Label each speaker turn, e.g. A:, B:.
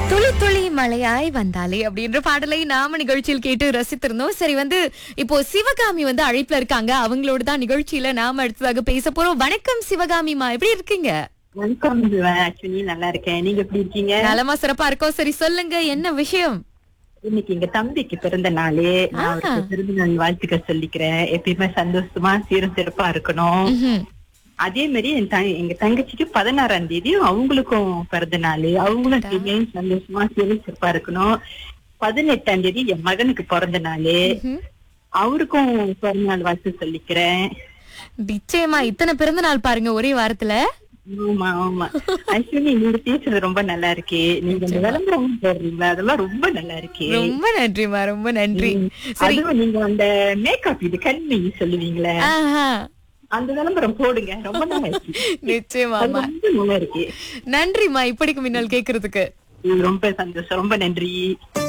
A: துளி துளி மழையாய் வந்தாலே அப்படின்ற பாடலை நாம நிகழ்ச்சியில் கேட்டு ரசித்திருந்தோம் சரி வந்து இப்போ சிவகாமி வந்து அழைப்புல இருக்காங்க அவங்களோட தான் நிகழ்ச்சியில நாம அடுத்ததாக பேச போறோம் வணக்கம் சிவகாமிமா எப்படி இருக்கீங்க
B: வணக்கம் அஸ்வினி நல்லா இருக்கேன் நீங்க எப்படி இருக்கீங்க
A: நலமா சிறப்பா இருக்கோம் சரி சொல்லுங்க என்ன விஷயம்
B: இன்னைக்கு எங்க தம்பிக்கு பிறந்த நாளு நான் அவருக்கு பிறந்த நாள் வாழ்த்துக்கள் சொல்லிக்கிறேன் எப்பயுமே சந்தோஷமா சீரும் சிறப்பா இருக்கணும்
A: ம்ஹும்.
B: அதே மாதிரி என் தங்க- எங்க தங்கச்சிக்கு பதினாறாம் தேதி அவங்களுக்கும் பிறந்த நாள் அவங்களும் எப்பயுமே சந்தோஷமா சீரும் சிறப்பா இருக்கணும் பதினெட்டாம் தேதி என் மகனுக்கு பிறந்த நாள்
A: ம்ஹும்.
B: அவருக்கும் பிறந்த நாள் வாழ்த்து சொல்லிக்கிறேன்
A: நிச்சயமா இத்தனை பிறந்த நாள் பாருங்க ஒரே வாரத்துல
B: ஆமா ஆமா அஸ்வினி நீங்க பேசுறது ரொம்ப நல்லா இருக்கு நீங்க இந்த விளம்பரம் போடுறீங்களா அதெல்லாம் ரொம்ப நல்லா இருக்கு
A: ரொம்ப நன்றிமா ரொம்ப நன்றி
B: ம். அதுவும் நீங்க அந்த மேக்கப் இது கண்மை சொல்லுவீங்களே
A: ஆஹா.
B: அந்த விளம்பரம் போடுங்க ரொம்ப நல்லா இருக்கு அது
A: நிச்சயமாமா
B: ரொம்ப நல்லா இருக்கு
A: நன்றிமா இப்படிக்கு முன்னால் கேக்குறதுக்கு
B: ரொம்ப சந்தோஷம் ரொம்ப நன்றி